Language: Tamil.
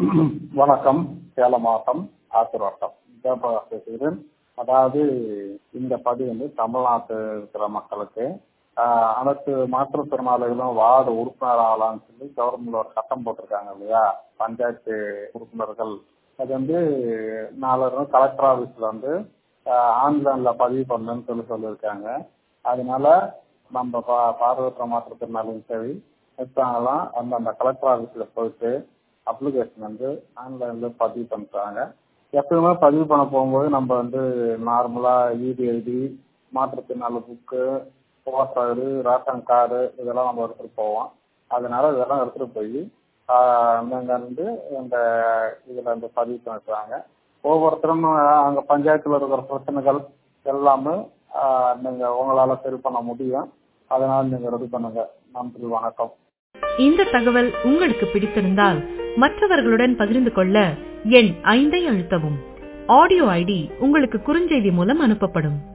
வணக்கம் சேலம் மாவட்டம் ஆத்தூர் வட்டம் ஜெயபிரகாஷ் பேசுகிறேன் அதாவது இந்த பதிவு வந்து தமிழ்நாட்டு இருக்கிற மக்களுக்கு ஆஹ் அனைத்து மாற்றுத்திறனாளிகளும் வார்டு உறுப்பினர் ஆகலாம்னு சொல்லி கவர்மெண்ட் ஒரு சட்டம் போட்டிருக்காங்க இல்லையா பஞ்சாயத்து உறுப்பினர்கள் அது வந்து நாலு கலெக்டர் ஆஃபீஸில் வந்து ஆன்லைனில் பதிவு பண்ணணும்னு சொல்லி சொல்லியிருக்காங்க அதனால நம்ம பா பார்வையற்ற மாற்றுத்திறனாளியும் சரி எடுத்தாங்களாம் அந்த அந்த கலெக்டர் ஆஃபீஸில் போயிட்டு அப்ளிகேஷன் வந்து ஆன்லைனில் பதிவு பண்ணுறாங்க எப்பயுமே பதிவு பண்ண போகும்போது நம்ம வந்து நார்மலாக இபி ஐடி மாற்றுத்திறனாளி புக்கு ஓட்டரு ரேஷன் கார்டு இதெல்லாம் நம்ம எடுத்துகிட்டு போவோம் அதனால இதெல்லாம் எடுத்துகிட்டு போய் நீங்கள் வந்து இந்த இதில் வந்து பதிவு பண்ணிடுறாங்க ஒவ்வொருத்தரும் அங்கே பஞ்சாயத்தில் இருக்கிற பிரச்சனைகள் எல்லாமே நீங்கள் உங்களால் சரி பண்ண முடியும் அதனால் நீங்கள் ரெடி பண்ணுங்க நன்றி வணக்கம் இந்த தகவல் உங்களுக்கு பிடித்திருந்தால் மற்றவர்களுடன் பகிர்ந்து கொள்ள எண் ஐந்தை அழுத்தவும் ஆடியோ ஐடி உங்களுக்கு குறுஞ்செய்தி மூலம் அனுப்பப்படும்